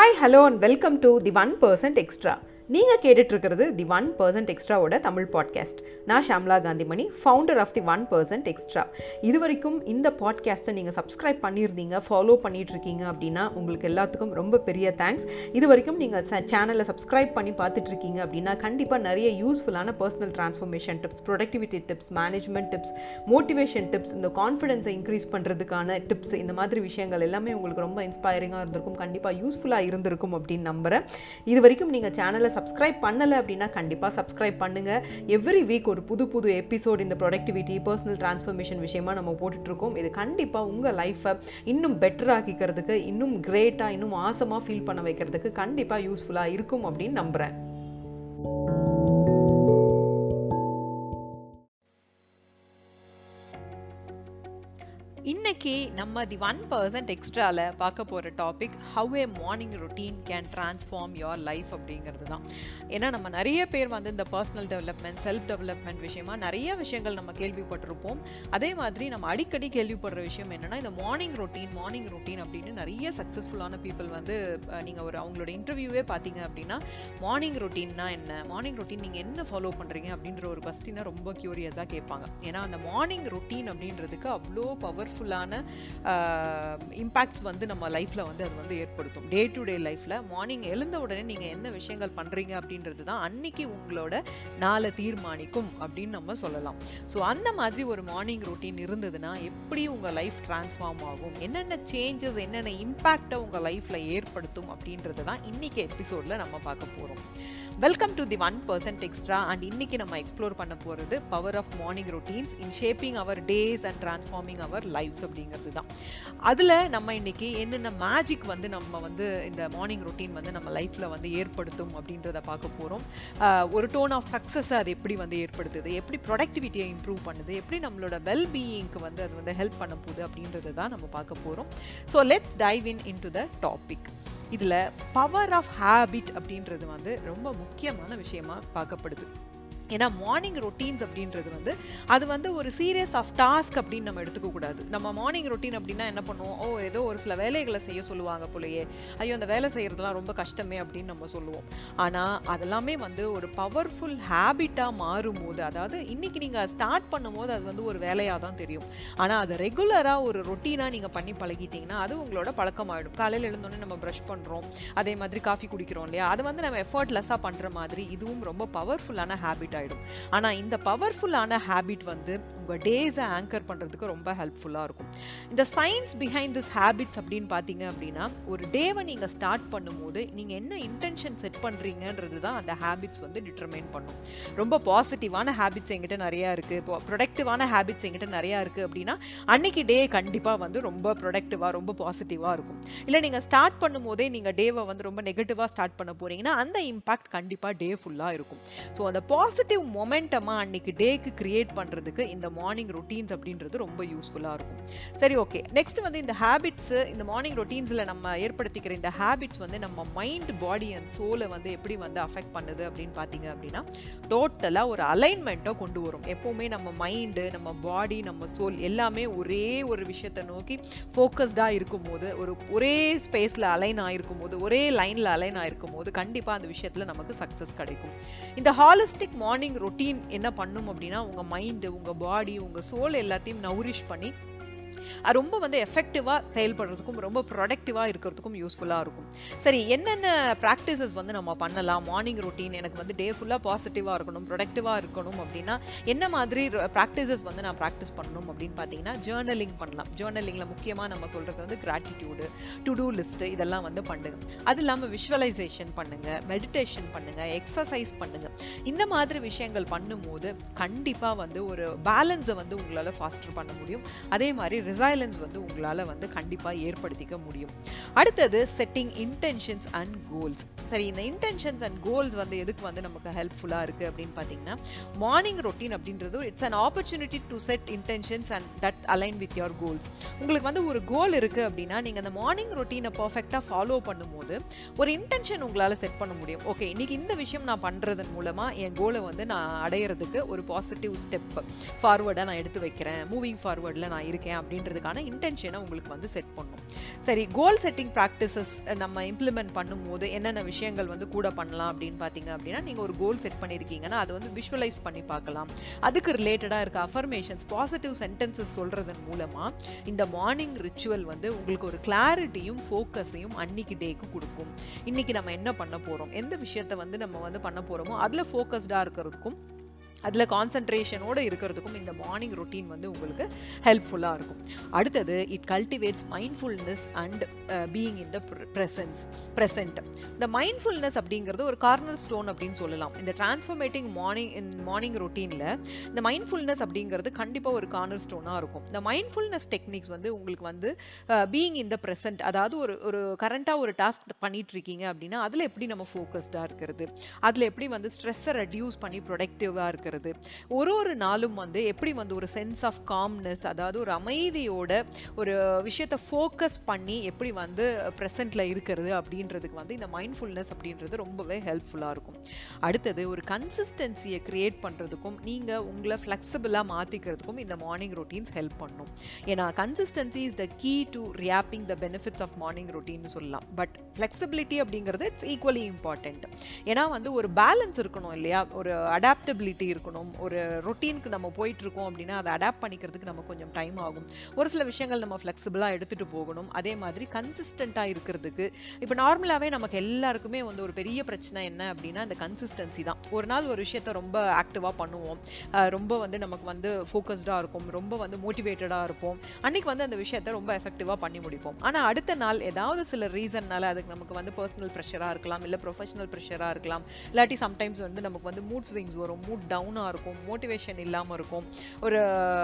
hi hello and welcome to the one percent extra நீங்கள் கேட்டுட்ருக்கிறது the one percent எக்ஸ்ட்ராவோட Tamil podcast நான் Shamla Kanthimani founder of the one percent extra இது வரைக்கும் இந்த பாட்காஸ்ட்டை நீங்கள் சப்ஸ்கிரைப் பண்ணியிருந்தீங்க ஃபாலோ பண்ணிகிட்ருக்கீங்க அப்படின்னா உங்களுக்கு எல்லாத்துக்கும் ரொம்ப பெரிய தேங்க்ஸ் இது வரைக்கும் நீங்கள் சேனலை சப்ஸ்கிரைப் பண்ணி பார்த்துட்ருக்கீங்க அப்படின்னா கண்டிப்பாக நிறைய யூஸ்ஃபுல்லான personal transformation tips productivity tips management tips motivation tips இந்த கான்ஃபிடென்ஸை இன்க்ரீஸ் பண்ணுறதுக்கான டிப்ஸ் இந்த மாதிரி விஷயங்கள் எல்லாமே உங்களுக்கு ரொம்ப இன்ஸ்பைரிங்காக இருந்திருக்கும் கண்டிப்பாக யூஸ்ஃபுல்லாக இருந்திருக்கும் அப்படின்னு நம்புகிறேன் இது வரைக்கும் நீங்கள் சேனலை சப்ஸ்கிரைப் பண்ணலை அப்படின்னா கண்டிப்பாக சப்ஸ்கிரைப் பண்ணுங்கள் எவ்ரி வீக் ஒரு புது புது எபிசோட் இந்த ப்ரொடக்டிவிட்டி பர்சனல் ட்ரான்ஸ்ஃபர்மேஷன் விஷயமா நம்ம போட்டுட்ருக்கோம் இது கண்டிப்பாக உங்கள் லைஃப்பை இன்னும் பெட்டர் ஆக்கிக்கிறதுக்கு இன்னும் கிரேட்டாக இன்னும் ஆசமாக ஃபீல் பண்ண வைக்கிறதுக்கு கண்டிப்பாக யூஸ்ஃபுல்லாக இருக்கும் அப்படின்னு நம்புகிறேன் இன்னைக்கு நம்ம தி ஒன் பர்சன்ட் எக்ஸ்ட்ராவில் பார்க்க போகிற topic how a morning routine can transform your life அப்படிங்கிறது தான் ஏன்னா நம்ம நிறைய பேர் வந்து இந்த பர்சனல் டெவலப்மெண்ட் செல்ஃப் டெவலப்மெண்ட் விஷயமா நிறைய விஷயங்கள் நம்ம கேள்விப்பட்டிருப்போம் அதே மாதிரி நம்ம அடிக்கடி கேள்விப்படுற விஷயம் என்னென்னா இந்த மார்னிங் ரொட்டீன் மார்னிங் ரொட்டீன் அப்படின்னு நிறைய சக்ஸஸ்ஃபுல்லான பீப்புள் வந்து நீங்கள் ஒரு அவங்களோட இன்டர்வியூவே பார்த்தீங்க அப்படின்னா மார்னிங் ரொட்டீன்னா என்ன மார்னிங் ரொட்டீன் நீங்கள் என்ன ஃபாலோ பண்ணுறீங்க அப்படின்ற ஒரு கொஸ்டினை ரொம்ப க்யூரியஸாக கேட்பாங்க ஏன்னா அந்த மார்னிங் ரொட்டீன் அப்படின்றதுக்கு அவ்வளோ பவர் பவர்ஃபுல்லான இம்பேக்ட்ஸ் வந்து நம்ம லைஃப்பில் வந்து அது வந்து ஏற்படுத்தும் டே டு டே லைஃப்பில் மார்னிங் எழுந்த உடனே நீங்கள் என்ன விஷயங்கள் பண்ணுறீங்க அப்படின்றது தான் அன்னைக்கு உங்களோட நாளை தீர்மானிக்கும் அப்படின்னு நம்ம சொல்லலாம் ஸோ அந்த மாதிரி ஒரு மார்னிங் ரொட்டீன் இருந்ததுன்னா எப்படி உங்கள் லைஃப் ட்ரான்ஸ்ஃபார்ம் ஆகும் என்னென்ன சேஞ்சஸ் என்னென்ன இம்பேக்டை உங்கள் லைஃப்பில் ஏற்படுத்தும் அப்படின்றது தான் இன்றைக்கி எபிசோடில் நம்ம பார்க்க போகிறோம் welcome to the one percent extra and இன்னைக்கு நம்ம எக்ஸ்ப்ளோர் பண்ண போகிறது power of morning routines in shaping our days and transforming our lives அப்படிங்கிறது தான் அதில் நம்ம இன்னைக்கு என்னென்ன மேஜிக் வந்து நம்ம வந்து இந்த மார்னிங் ரொட்டீன் வந்து நம்ம லைஃப்பில் வந்து ஏற்படுத்தும் அப்படின்றத பார்க்க போகிறோம் ஒரு டோன் ஆஃப் சக்ஸஸ் அது எப்படி வந்து ஏற்படுத்துது எப்படி ப்ரொடக்டிவிட்டியை இம்ப்ரூவ் பண்ணுது எப்படி நம்மளோட வெல் பீயிங்க்கு வந்து அது வந்து ஹெல்ப் பண்ண போகுது அப்படின்றது தான் நம்ம பார்க்க போகிறோம் so let's dive in into the topic இதில் பவர் ஆஃப் ஹேபிட் அப்படின்றது வந்து ரொம்ப முக்கியமான விஷயமா பார்க்கப்படுது ஏன்னா மார்னிங் ரொட்டீன்ஸ் அப்படின்றது வந்து அது வந்து ஒரு சீரியஸ் ஆஃப் டாஸ்க் அப்படின்னு நம்ம எடுத்துக்கக்கூடாது நம்ம மார்னிங் ரொட்டீன் அப்படின்னா என்ன பண்ணுவோம் ஓ ஏதோ ஒரு சில வேலைகளை செய்ய சொல்லுவாங்க போலையே ஐயோ அந்த வேலை செய்கிறதுலாம் ரொம்ப கஷ்டமே அப்படின்னு நம்ம சொல்லுவோம் ஆனால் அதெல்லாமே வந்து ஒரு பவர்ஃபுல் ஹேபிட்டாக மாறும்போது அதாவது இன்றைக்கி நீங்கள் ஸ்டார்ட் பண்ணும்போது அது வந்து ஒரு வேலையாக தான் தெரியும் ஆனால் அதை ரெகுலராக ஒரு ரொட்டீனாக நீங்கள் பண்ணி பழகிட்டிங்கன்னா அது உங்களோட பழக்கமாயிடும் காலையில் எழுந்தோடனே நம்ம ப்ரஷ் பண்ணுறோம் அதே மாதிரி காஃபி குடிக்கிறோம் இல்லையா அது வந்து நம்ம எஃபர்ட்லெஸ்ஸாக பண்ணுற மாதிரி இதுவும் ரொம்ப பவர்ஃபுல்லான ஹேபிட் ஆகிடும் ஆனால் இந்த பவர்ஃபுல்லான ஹேபிட் வந்து உங்கள் டேஸை ஆங்கர் பண்ணுறதுக்கு ரொம்ப ஹெல்ப்ஃபுல்லாக இருக்கும் இந்த சயின்ஸ் பிஹைண்ட் திஸ் ஹேபிட்ஸ் அப்படின்னு பார்த்தீங்க அப்படின்னா ஒரு டேவை நீங்கள் ஸ்டார்ட் பண்ணும்போது நீங்கள் என்ன இன்டென்ஷன் செட் பண்ணுறீங்கன்றது தான் அந்த ஹேபிட்ஸ் வந்து டிட்டர்மைன் பண்ணும் ரொம்ப பாசிட்டிவான ஹேபிட்ஸ் எங்கிட்ட நிறையா இருக்குது இப்போ ப்ரொடக்டிவான ஹேபிட்ஸ் எங்கிட்ட நிறையா இருக்குது அப்படின்னா அன்னைக்கு டே கண்டிப்பாக வந்து ரொம்ப ப்ரொடக்டிவாக ரொம்ப பாசிட்டிவாக இருக்கும் இல்லை நீங்கள் ஸ்டார்ட் பண்ணும்போதே நீங்கள் டேவை வந்து ரொம்ப நெகட்டிவாக ஸ்டார்ட் பண்ண போகிறீங்கன்னா அந்த இம்பாக்ட் கண்டிப்பாக டே ஃபுல்லாக இருக்கும் ஸோ அந்த பாசிட்டிவ் பாசிட்டிவ் மொமெண்டமாக அன்னைக்கு டேக்கு கிரியேட் பண்ணுறதுக்கு இந்த மார்னிங் ரொட்டீன்ஸ் அப்படின்றது ரொம்ப யூஸ்ஃபுல்லாக இருக்கும் சரி ஓகே நெக்ஸ்ட் வந்து இந்த ஹேபிட்ஸு இந்த மார்னிங் ரொட்டீன்ஸில் நம்ம ஏற்படுத்திக்கிற இந்த ஹேபிட்ஸ் வந்து நம்ம மைண்ட் பாடி அண்ட் சோலை வந்து எப்படி வந்து அஃபெக்ட் பண்ணுது அப்படின்னு பார்த்தீங்க அப்படின்னா டோட்டலாக ஒரு அலைன்மெண்ட்டை கொண்டு வரும் எப்போவுமே நம்ம மைண்டு நம்ம பாடி நம்ம சோல் எல்லாமே ஒரே ஒரு விஷயத்தை நோக்கி ஃபோக்கஸ்டாக இருக்கும்போது ஒரு ஒரே ஸ்பேஸில் அலைன் ஆகிருக்கும் போது ஒரே லைனில் அலைன் ஆகிருக்கும் போது கண்டிப்பாக அந்த விஷயத்தில் நமக்கு சக்ஸஸ் கிடைக்கும் இந்த ஹாலிஸ்டிக் மார்னிங் மார்னிங் ரொட்டீன் என்ன பண்ணும் அப்படின்னா உங்கள் மைண்டு உங்கள் பாடி உங்கள் சோல் எல்லாத்தையும் நவுரிஷ் பண்ணி அது ரொம்ப வந்து எஃபெக்டிவாக செயல்படுறதுக்கும் ரொம்ப ப்ரொடக்டிவாக இருக்கிறதுக்கும் யூஸ்ஃபுல்லாக இருக்கும் சரி என்னென்ன ப்ராக்டிசஸ் வந்து நம்ம பண்ணலாம் மார்னிங் ரொட்டீன் எனக்கு வந்து டே ஃபுல்லாக பாசிட்டிவாக இருக்கணும் ப்ரொடக்டிவாக இருக்கணும் அப்படின்னா என்ன மாதிரி ப்ராக்டிசஸ் வந்து நான் ப்ராக்டிஸ் பண்ணணும் அப்படின்னு பார்த்தீங்கன்னா ஜேர்னலிங் பண்ணலாம் ஜேர்னலிங்கில் முக்கியமாக நம்ம சொல்கிறது வந்து கிராட்டிடியூடு டு டூ லிஸ்ட்டு இதெல்லாம் வந்து பண்ணுங்க அது இல்லாமல் விஷுவலைசேஷன் பண்ணுங்கள் மெடிடேஷன் பண்ணுங்கள் எக்ஸசைஸ் பண்ணுங்கள் இந்த மாதிரி விஷயங்கள் பண்ணும்போது கண்டிப்பாக வந்து ஒரு பேலன்ஸை வந்து உங்களால் ஃபாஸ்டர் பண்ண முடியும் அதே மாதிரி ரிசைலன்ஸ் வந்து உங்களால் வந்து கண்டிப்பாக ஏற்படுத்திக்க முடியும் அடுத்தது செட்டிங் இன்டென்ஷன்ஸ் அண்ட் கோல்ஸ் சரி இந்த இன்டென்ஷன்ஸ் அண்ட் கோல்ஸ் வந்து எதுக்கு வந்து நமக்கு ஹெல்ப்ஃபுல்லாக இருக்குது அப்படின்னு பார்த்தீங்கன்னா மார்னிங் ரொட்டீன் அப்படின்றது it's an opportunity to set intentions and that align with your goals உங்களுக்கு வந்து ஒரு கோல் இருக்குது அப்படின்னா நீங்கள் அந்த மார்னிங் ரொட்டீனை பர்ஃபெக்டாக ஃபாலோ பண்ணும்போது ஒரு இன்டென்ஷன் உங்களால் செட் பண்ண முடியும் ஓகே இன்றைக்கி இந்த விஷயம் நான் பண்ணுறதன் மூலமாக என் கோலை வந்து நான் அடையிறதுக்கு ஒரு பாசிட்டிவ் ஸ்டெப் ஃபார்வர்டாக நான் எடுத்து வைக்கிறேன் மூவிங் ஃபார்வர்டில் நான் இருக்கேன் அப்படின்னு அப்படின்றதுக்கான இன்டென்ஷனை உங்களுக்கு வந்து செட் பண்ணும் சரி கோல் செட்டிங் ப்ராக்டிசஸ் நம்ம இம்ப்ளிமெண்ட் பண்ணும்போது என்னென்ன விஷயங்கள் வந்து கூட பண்ணலாம் அப்படின்னு பார்த்தீங்க அப்படின்னா நீங்கள் ஒரு கோல் செட் பண்ணியிருக்கீங்கன்னா அதை வந்து விஷுவலைஸ் பண்ணி பார்க்கலாம் அதுக்கு ரிலேட்டடாக இருக்க அஃபர்மேஷன்ஸ் பாசிட்டிவ் சென்டென்சஸ் சொல்கிறதன் மூலமாக இந்த மார்னிங் ரிச்சுவல் வந்து உங்களுக்கு ஒரு கிளாரிட்டியும் ஃபோக்கஸையும் அன்னைக்கு டேக்கு கொடுக்கும் இன்னைக்கு நம்ம என்ன பண்ண போகிறோம் எந்த விஷயத்தை வந்து நம்ம வந்து பண்ண போகிறோமோ அதில் ஃபோக்கஸ்டாக இருக்கிறதுக்கும் அதில் கான்சன்ட்ரேஷனோடு இருக்கிறதுக்கும் இந்த மார்னிங் ரொட்டீன் வந்து உங்களுக்கு ஹெல்ப்ஃபுல்லாக இருக்கும் அடுத்தது it cultivates mindfulness and being in the presence present இந்த மைண்ட்ஃபுல்னஸ் அப்படிங்கிறது ஒரு கார்னர் ஸ்டோன் அப்படின்னு சொல்லலாம் இந்த டிரான்ஸ்ஃபர்மேட்டிங் மார்னிங் இன் மார்னிங் ரொட்டீனில் இந்த மைண்ட்ஃபுல்னஸ் அப்படிங்கிறது கண்டிப்பாக ஒரு கார்னர் ஸ்டோனாக இருக்கும் இந்த மைண்ட்ஃபுல்னஸ் டெக்னிக்ஸ் வந்து உங்களுக்கு வந்து பீயிங் இன் த ப்ரெசன்ட் அதாவது ஒரு ஒரு கரண்ட்டாக ஒரு டாஸ்க் பண்ணிட்டு இருக்கீங்க அப்படின்னா அதில் எப்படி நம்ம ஃபோக்கஸ்டாக இருக்கிறது அதில் எப்படி வந்து ஸ்ட்ரெஸ்ஸை ரெடியூஸ் பண்ணி ப்ரொடக்டிவாக இருக்கிறது ஒரு ஒரு நாளும் வந்து எப்படி வந்து ஒரு சென்ஸ் ஆஃப் காம்னஸ் அதாவது ஒரு அமைதியோட ஒரு விஷயத்தை ஃபோக்கஸ் பண்ணி எப்படி வந்து ப்ரெசண்ட்டில் இருக்கிறது அப்படின்றதுக்கு வந்து இந்த மைண்ட்ஃபுல்னஸ் அப்படின்றது ரொம்பவே ஹெல்ப்ஃபுல்லாக இருக்கும் அடுத்தது ஒரு கன்சிஸ்டன்சியை க்ரியேட் பண்ணுறதுக்கும் நீங்கள் உங்களை ஃப்ளெக்சிபிளாக மாற்றிக்கிறதுக்கும் இந்த மார்னிங் ரொட்டீன்ஸ் ஹெல்ப் பண்ணும் ஏன்னா consistency is the key to reaping the benefits of morning routine சொல்லலாம் பட் ஃப்ளெக்சிபிலிட்டி அப்படிங்கிறது இட்ஸ் ஈக்குவலி இம்பார்ட்டண்ட் ஏன்னா வந்து ஒரு பேலன்ஸ் இருக்கணும் இல்லையா ஒரு அடாப்டபிலிட்டி இருக்கணும் ஒரு ரொட்டீனுக்கு நம்ம போயிட்டு இருக்கோம் அப்படின்னா அதை அடாப்ட் பண்ணிக்கிறதுக்கு நமக்கு கொஞ்சம் டைம் ஆகும் ஒரு சில விஷயங்கள் நம்ம ஃப்ளெக்சிபிளாக எடுத்துகிட்டு போகணும் அதே மாதிரி கன்சிஸ்டண்ட்டாக இருக்கிறதுக்கு இப்போ நார்மலாகவே நமக்கு எல்லாருக்குமே வந்து ஒரு பெரிய பிரச்சனை என்ன அப்படின்னா இந்த கன்சிஸ்டன்சி தான் ஒரு நாள் ஒரு விஷயத்த ரொம்ப ஆக்டிவாக பண்ணுவோம் அஹ் ரொம்ப வந்து நமக்கு வந்து ஃபோக்கஸ்டாக இருக்கும் ரொம்ப வந்து மோட்டிவேட்டடாக இருப்போம் அன்னைக்கு வந்து அந்த விஷயத்த ரொம்ப எஃபெக்டிவாக பண்ணி முடிப்போம் ஆனால் அடுத்த நாள் ஏதாவது சில ரீசன்னால அதுக்கு நமக்கு வந்து பர்சனல் ப்ரெஷராக இருக்கலாம் இல்லை ப்ரொஃபஷனல் ப்ரெஷராக இருக்கலாம் இல்லாட்டி சம்டைம்ஸ் வந்து நமக்கு வந்து மூட் ஸ்விங்ஸ் வரும் மூட் டவுனாக இருக்கும் மோட்டிவேஷன் இல்லாமல் இருக்கும் ஒரு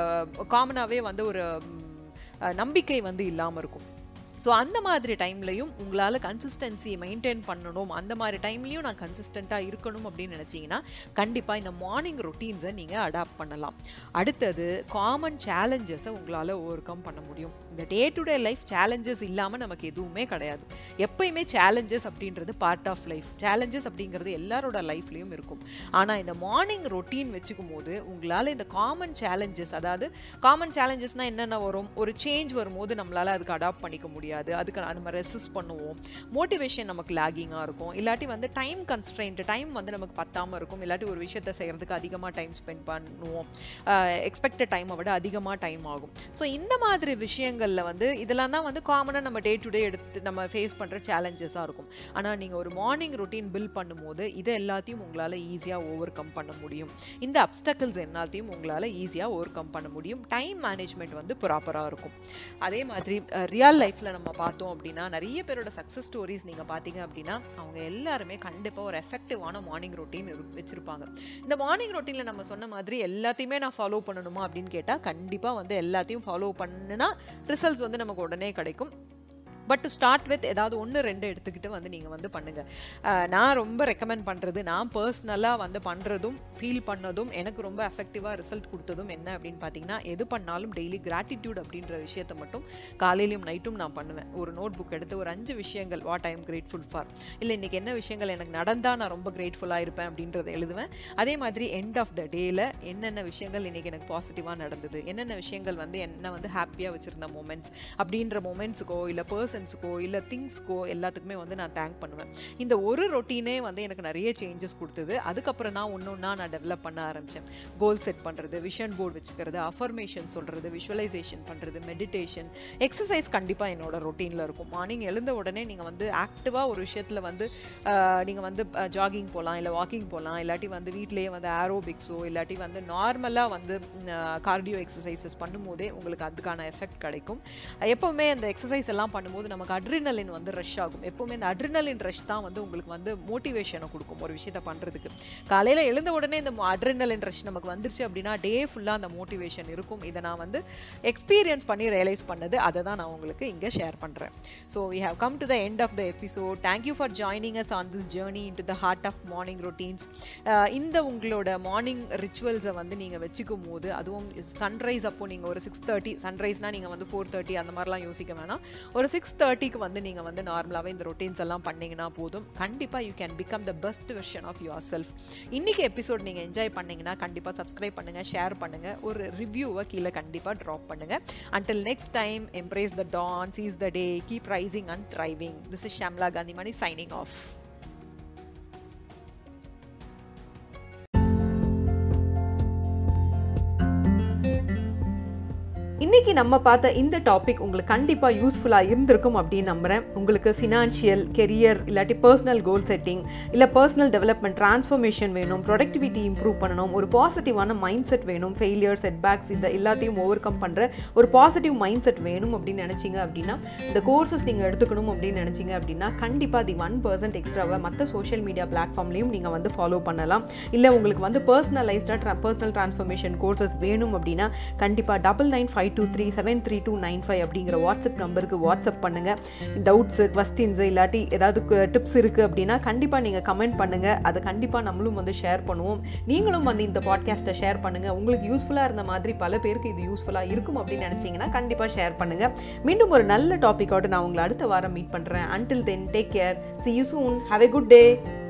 காமனாகவே வந்து ஒரு ம், அஹ், நம்பிக்கை வந்து இல்லாமல் இருக்கும் ஸோ அந்த மாதிரி டைம்லையும் உங்களால் கன்சிஸ்டன்சி மெயின்டைன் பண்ணணும் அந்த மாதிரி டைம்லையும் நான் கன்சிஸ்டண்ட்டாக இருக்கணும் அப்படின்னு நினச்சிங்கன்னா கண்டிப்பாக இந்த மார்னிங் ரொட்டீன்ஸை நீங்கள் அடாப்ட் பண்ணலாம் அடுத்தது காமன் சேலஞ்சஸை உங்களால் ஓவர் கம் பண்ண முடியும் இந்த day to day life challenges இல்லாமல் நமக்கு எதுவுமே கிடையாது எப்பயுமே சேலஞ்சஸ் அப்படின்றது பார்ட் ஆஃப் லைஃப் சேலஞ்சஸ் அப்படிங்கிறது எல்லாரோட லைஃப்லேயும் இருக்கும் ஆனால் இந்த மார்னிங் ரொட்டீன் வச்சுக்கும் போது உங்களால் இந்த காமன் சேலஞ்சஸ் அதாவது காமன் சேலஞ்சஸ்னால் என்னென்ன வரும் ஒரு சேஞ்ச் வரும்போது நம்மளால் அதுக்கு அடாப்ட் பண்ணிக்க முடியாது அதுக்கு நம்ம ரெசிஸ்ட் பண்ணுவோம் மோட்டிவேஷன் நமக்கு லேகிங்காக இருக்கும் இல்லாட்டி வந்து டைம் கன்ஸ்ட்ரெயின்ட் டைம் வந்து நமக்கு பத்தாமல் இருக்கும் இல்லாட்டி ஒரு விஷயத்தை செய்கிறதுக்கு அதிகமாக டைம் ஸ்பெண்ட் பண்ணுவோம் எக்ஸ்பெக்டட் டைமை விட அதிகமாக டைம் ஆகும் ஸோ இந்த மாதிரி விஷயங்களில் வந்து இதெல்லாம் தான் வந்து காமனாக நம்ம டே டு டே எடுத்து நம்ம ஃபேஸ் பண்ணுற சேலஞ்சஸாக இருக்கும் ஆனால் நீங்கள் ஒரு மார்னிங் ரொட்டீன் பில்ட் பண்ணும்போது இதை எல்லாத்தையும் உங்களால் ஈஸியாக ஓவர் கம் பண்ண முடியும் இந்த அப்டக்கிள்ஸ் எல்லாத்தையும் உங்களால் ஈஸியாக ஓவர் கம் பண்ண முடியும் டைம் மேனேஜ்மெண்ட் வந்து ப்ராப்பராக இருக்கும் அதே மாதிரி ரியல் லைஃப்பில் நம்ம பார்த்தோம் அப்படின்னா நிறைய பேரோட சக்ஸஸ் ஸ்டோரிஸ் நீங்கள் பார்த்தீங்க அப்படின்னா அவங்க எல்லாருமே கண்டிப்பாக ஒரு எஃபெக்டிவான மார்னிங் ரொட்டீன் வச்சுருப்பாங்க இந்த மார்னிங் ரொட்டீனில் நம்ம சொன்ன மாதிரி எல்லாத்தையுமே நான் ஃபாலோ பண்ணணுமா அப்படின்னு கேட்டால் கண்டிப்பாக வந்து எல்லாத்தையும் ஃபாலோ பண்ணுனா ரிசல்ட்ஸ் வந்து நமக்கு உடனே கிடைக்கும் பட் டு ஸ்டார்ட் வித் ஏதாவது ஒன்று ரெண்டு எடுத்துக்கிட்டு வந்து நீங்கள் வந்து பண்ணுங்கள் நான் ரொம்ப ரெக்கமெண்ட் பண்ணுறது நான் பர்சனலாக வந்து பண்ணுறதும் ஃபீல் பண்ணதும் எனக்கு ரொம்ப எஃபெக்டிவாக ரிசல்ட் கொடுத்ததும் என்ன அப்படின்னு பார்த்தீங்கன்னா எது பண்ணாலும் டெய்லி கிராட்டிடியூட் அப்படின்ற விஷயத்தை மட்டும் காலையிலையும் நைட்டும் நான் பண்ணுவேன் ஒரு நோட் புக் எடுத்து ஒரு அஞ்சு விஷயங்கள் what I am grateful for இல்லை இன்றைக்கி என்ன விஷயங்கள் எனக்கு நடந்தால் நான் ரொம்ப கிரேட்ஃபுல்லாக இருப்பேன் அப்படின்றத எழுதுவேன் அதே மாதிரி எண்ட் ஆஃப் த டேயில் என்னென்ன விஷயங்கள் இன்றைக்கி எனக்கு பாசிட்டிவாக நடந்தது என்னென்ன விஷயங்கள் வந்து என்ன வந்து ஹாப்பியாக வச்சுருந்த மூமெண்ட்ஸ் அப்படின்ற மூமெண்ட்ஸுக்கோ இல்லை பர்சன்ஸுக்கோ இல்லை திங்ஸ்க்கோ எல்லாத்துக்குமே வந்து நான் தேங்க் பண்ணுவேன் இந்த ஒரு ரொட்டீனே வந்து எனக்கு நிறைய சேஞ்சஸ் கொடுத்தது அதுக்கப்புறம் தான் ஒன்று ஒன்றா நான் டெவலப் பண்ண ஆரம்பித்தேன் கோல் செட் பண்ணுறது விஷன் போர்டு வச்சுக்கிறது அஃபர்மேஷன் சொல்கிறது விஷுவலைசேஷன் பண்ணுறது மெடிடேஷன் எக்ஸசைஸ் கண்டிப்பாக என்னோட ரொட்டீனில் இருக்கும் மார்னிங் எழுந்த உடனே நீங்கள் வந்து ஆக்டிவாக ஒரு விஷயத்தில் வந்து நீங்கள் வந்து ஜாகிங் போகலாம் இல்லை வாக்கிங் போகலாம் இல்லாட்டி வந்து வீட்டிலேயே வந்து ஆரோபிக்ஸோ இல்லாட்டி வந்து நார்மலாக வந்து கார்டியோ எக்ஸசைசஸ் பண்ணும்போதே உங்களுக்கு அதுக்கான எஃபெக்ட் கிடைக்கும் எப்போவுமே அந்த எக்ஸசைஸ் எல்லாம் பண்ணும்போது நமக்கு அட்ரினலின் வந்து ரஷ் ஆகும் எப்போவுமே இந்த அட்ரினலின் ரஷ் தான் வந்து உங்களுக்கு வந்து மோட்டிவேஷனை கொடுக்கும் ஒரு விஷயத்தை பண்ணுறதுக்கு காலையில் எழுந்த உடனே இந்த அட்ரினலின் ரஷ் நமக்கு வந்துருச்சு அப்படின்னா டே ஃபுல்லாக அந்த மோட்டிவேஷன் இருக்கும் இதை நான் வந்து எக்ஸ்பீரியன்ஸ் பண்ணி ரியலைஸ் பண்ணது அதை தான் நான் உங்களுக்கு இங்கே ஷேர் பண்ணுறேன் so we have come to the end of the episode thank you for joining us on this journey into the heart of morning routines இந்த உங்களோட மார்னிங் ரிச்சுவல்ஸை வந்து நீங்கள் வச்சுக்கும் போது அதுவும் சன்ரைஸ் அப்போ நீங்கள் ஒரு சிக்ஸ் தேர்ட்டி சன்ரைஸ்னால் நீங்கள் வந்து ஃபோர் தேர்ட்டி அந்த மாதிரிலாம் யோசிக்க வேணாம் ஒரு சிக்ஸ் தேர்ட்டிக்கு வந்து நீங்கள் வந்து நார்மலாகவே இந்த ரொட்டீன்ஸ் எல்லாம் பண்ணீங்கன்னா போதும் கண்டிப்பாக you can become the best version of yourself இன்றைக்கி எபிசோட் நீங்கள் என்ஜாய் பண்ணீங்கன்னா கண்டிப்பாக சப்ஸ்கிரைப் பண்ணுங்கள் ஷேர் பண்ணுங்கள் ஒரு ரிவ்யூவை கீழே கண்டிப்பாக ட்ராப் பண்ணுங்கள் until next time embrace the dawn seize the day keep rising and driving this is Shamla Kanthimani signing off இன்னைக்கு நம்ம பார்த்த இந்த டாபிக் உங்களுக்கு கண்டிப்பாக யூஸ்ஃபுல்லாக இருந்திருக்கும் அப்படின்னு நம்புகிறேன் உங்களுக்கு ஃபினான்ஷியல் கெரியர் இல்லாட்டி பர்சனல் கோல் செட்டிங் இல்லை பர்சனல் டெவலப்மெண்ட் ட்ரான்ஸ்ஃபர்மேஷன் வேணும் ப்ரொடக்டிவிட்டி இம்ப்ரூவ் பண்ணணும் ஒரு பாசிட்டிவான மைண்ட் செட் வேணும் ஃபெயிலியர் செட்பேக்ஸ் இந்த எல்லாத்தையும் ஓவர் கம் பண்ணுற ஒரு பாசிட்டிவ் மைண்ட் செட் வேணும் அப்படின்னு நினச்சிங்க அப்படின்னா இந்த கோர்சஸ் நீங்கள் எடுத்துக்கணும் அப்படின்னு நினச்சிங்க அப்படின்னா கண்டிப்பாக தி ஒன் பர்சன்ட் எக்ஸ்ட்ராவை மற்ற சோஷியல் மீடியா பிளாட்ஃபார்ம்லையும் நீங்கள் வந்து ஃபாலோ பண்ணலாம் இல்லை உங்களுக்கு வந்து பர்சனலைஸ்டாக பர்சனல் ட்ரான்ஸ்ஃபர்மேஷன் கோர்சஸ் வேணும் அப்படின்னா கண்டிப்பாக double nine five two three seven three two nine five அப்படிங்கிற வாட்ஸ்அப் நம்பருக்கு வாட்ஸ்அப் பண்ணுங்கள் டவுட்ஸு கொஸ்டின்ஸு இல்லாட்டி ஏதாவது டிப்ஸ் இருக்குது அப்படின்னா கண்டிப்பாக நீங்கள் கமெண்ட் பண்ணுங்கள் அதை கண்டிப்பாக நம்மளும் வந்து ஷேர் பண்ணுவோம் நீங்களும் வந்து இந்த பாட்காஸ்ட்டை ஷேர் பண்ணுங்கள் உங்களுக்கு யூஸ்ஃபுல்லாக இருந்த மாதிரி பல பேருக்கு இது யூஸ்ஃபுல்லாக இருக்கும் அப்படின்னு நினச்சிங்கன்னா கண்டிப்பாக ஷேர் பண்ணுங்கள் மீண்டும் ஒரு நல்ல டாப்பிக்கோடு நான் உங்களை அடுத்த வாரம் மீட் பண்ணுறேன் until then take care see you soon have a good day